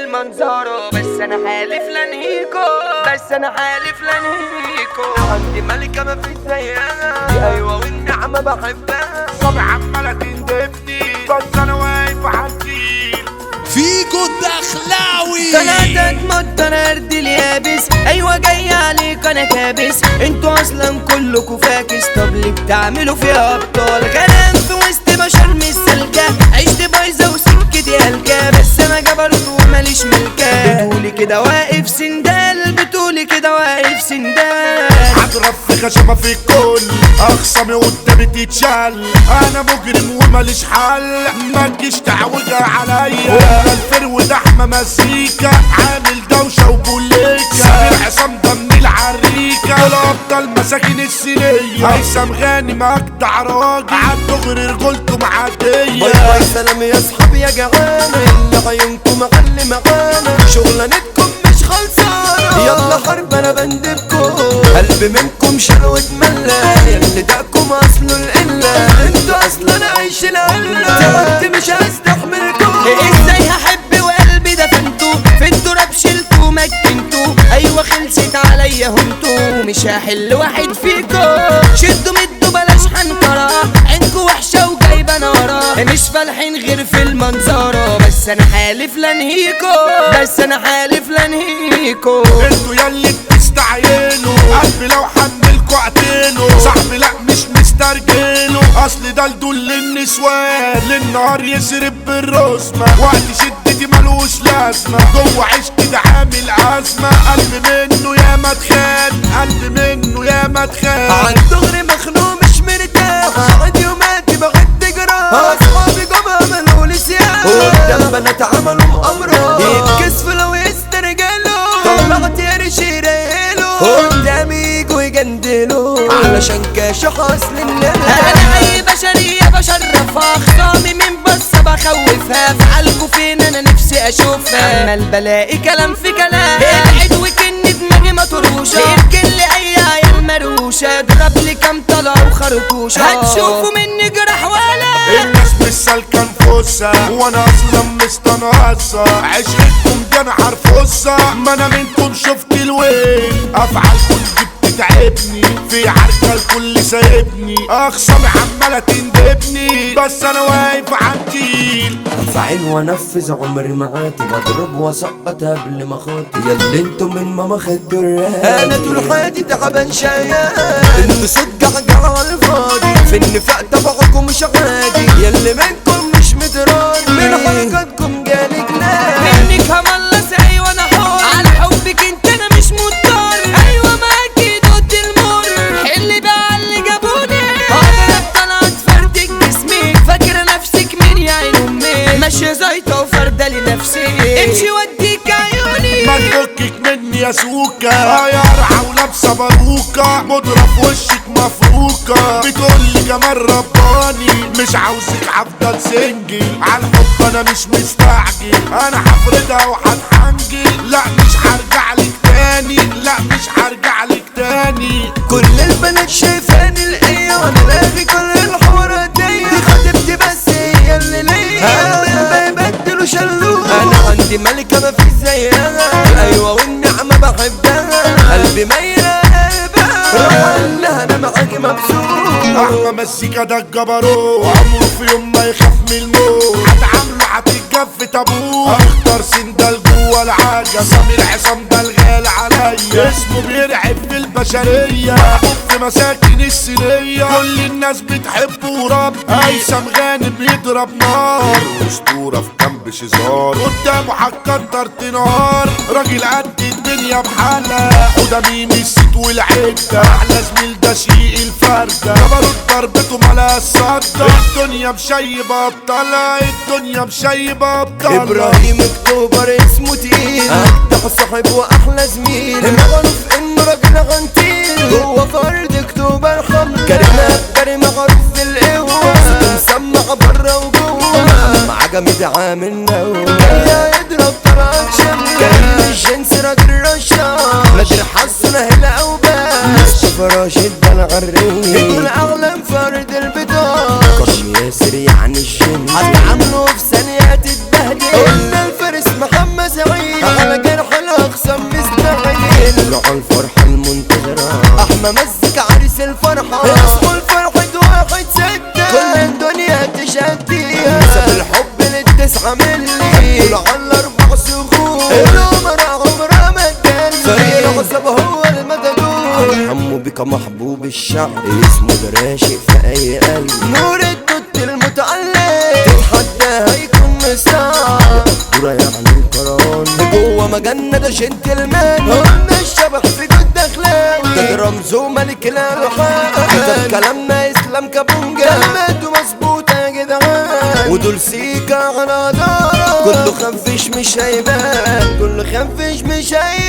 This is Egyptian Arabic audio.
المنظرة بس انا حالف لانهيكو بس انا حالف لانهيكو عندي ملكة ما فيش زيها دي ايوه والنعمة بحبها صابع عمالة تندبني بس انا واقف عالجيل فيجو الدخلاوي ثلاثة مد انا ارض اليابس ايوه جاي عليك انا كابس انتوا اصلا كلكوا فاكس طب ليه بتعملوا فيها ابطال غرقان في وسط بشر مش سالكة عشت بايظة وسكتي هلكة بس انا جبروت وماليش ملكة بتقولي كده واقف سندال بتقولي كده واقف سندال هضرب في خشبة في الكل اخصمي قدامي تتشال انا مجرم وماليش حل ما تجيش تعوجها عليا الفرو ده احمى مزيكا عامل دوشة وبوليكا سمير عصام ده من العريكة دول ابطال مساكن السنية هيثم غانم اجدع راجل عالدغري رجولته معدية باي باي سلام يا اصحابي يا جعانة يلا عيونكم معلي معانا شغلانتكم مش خلصانة يلا حرب انا بندبكم قلبي منكم شلوة ملة يلي دقكم اصله القلة انتوا اصلا عايش القلة تعبت مش هستحملكم ازاي هحب وقلبي دفنتوا فانتوا راب شلتوا مجنتوا ايوه خلصت عليا هنتوا مش هحل واحد فيكم شدوا مدوا بلاش حنكرة عينكوا وحشة وجايبة نارة مش فالحين غير في المنظرة بس انا حالف لانهيكو بس انا حالف لانهيكو انتوا ياللي بتستعينوا قلبي لو حملكوا اقتله صاحبي لا مش مسترجله اصل ده لدول النسوان للنهار يسرب بالرسمة وقت شدتي ملوش لازمة جوه عشقي ده عامل ازمة قلب منه يا ما اتخان قلب منه يا ما اتخان عن دغري مخنوق مش مرتاح قعد يوماتي بغد جراح اصحابي جم عملوا لي سياح قدام بنات عملوا مؤامرة يتكسفوا لو يسترجلوا طلعت قرش يريلوا قدامي يجوا يجندلوا علشان كاشح اصل الناس انا اي بشرية بشرفها خصامي من بس بخوفها في عالكوا فين انا نفسي اشوفها عمال بلاقي كلام في كلام ابعد وكن دماغي مطروشة يمكن لي اي عيال مروشة اضرب لي كام طلع وخرطوشة هتشوفوا مني جرح ولا الناس مش سالكة نفوسها وانا اصلا مستنقصة عشقتكم دي انا عارفوسها ما انا منكم شفت الويل افعالكم دي بتتعبني في عركة الكل سايبني اخصامي عمالة تندبني بس انا واقف عالجيل فعل وانفذ عمري معاكي بضرب واسقط قبل ما خاطي ياللي انتوا من ماما خدوا الراب انا طول حياتي تعبان شيان انتوا صوت جعجع على الفاضي في النفاق تبعكم مش عادي ياللي منكم مش متراضي من حركاتكم جالي جنان منك هملس ايوه انا حر على حبك انت انا مش مضطر ايوه معاكي ضد المر حل بقى اللي جابوني انا طلعت فردك جسمي فاكره نفسك مين يا عين امي ماشيه زيطه وفرده لنفسي امشي وديك عيوني ما تفكك مني يا سوكا اه يا رعا ولابسه باروكه مضرب وشك مفروكه بتقولي جمال رباني مش عاوزك هفضل سنجل على الحب انا مش مستعجل انا هفردها وهتحنجل لا مش هرجع لك تاني لا مش هرجع لك تاني كل البنات شايفاني الايه وانا لاغي كل الحوارات دي دي خطيبتي بس هي اللي ليا قلبي بيبدلوا شلوه انا عندي ملكه ما في زيها ايوه والنعمه بحبها قلبي ميرة قلبها انها انا معاكي مبسوط احمى مسيكا ده الجبروت عمره في يوم ما يخاف من الموت هتعامله هتتجف تابوت اختار سندال جوه العاجة سمير عصام ده الغالي عليا اسمه بيرعب في البشرية محبوب في مساكن السنية كل الناس بتحبه وربي هيثم غانم بيضرب نار اسطورة في جنب شزار قدامه هتكتر تنهار راجل قد الدنيا بحالها وده مين الست والعدة احلى زميل ده شقيق الفردة جبروت ضربته ملا الصدى الدنيا مشيبة ابطالها الدنيا مشيبة ابطالها ابراهيم اكتوبر اسمه تقيل اجدع صاحب واحلى زميل معروف انه راجل غنتيل هو فرد اكتوبر حمل كريم كريم معروف في القوة صوته مسمع بره وجوه مع جامد عامل نو جاي يضرب طرق شمل كريم الجنس راجل رشاش نادر حسن هلا او باش مصطفى راشد ده العريس يكون اعلم فرد البداية كرم ياسر يعني الجن هتعامله في ثانية تتبهدل قلنا الفارس محمد سعيد فرحة اسمه الفرحة واحد ستة كل الدنيا تشديها ساب الحب للتسعة ملي طول على الأربع سهول العمر عمرها ما تدلي فريق العصب هو المدلول حمو بك محبوب الشعب اسمه ده راشق في أي قلب نور الدود المتعلق تتحدى هيكون مستعب دورة يعني القران جوه مجنة ده جنتلمان قلنا الشبح في جد دخلاوي ده رمزه ملك الالحان ده كلامنا اسلام كابونجا كلماته مظبوطة يا جدعان ودول سيكا على دارة كله خفش مش هيبان كله خفش مش هيبان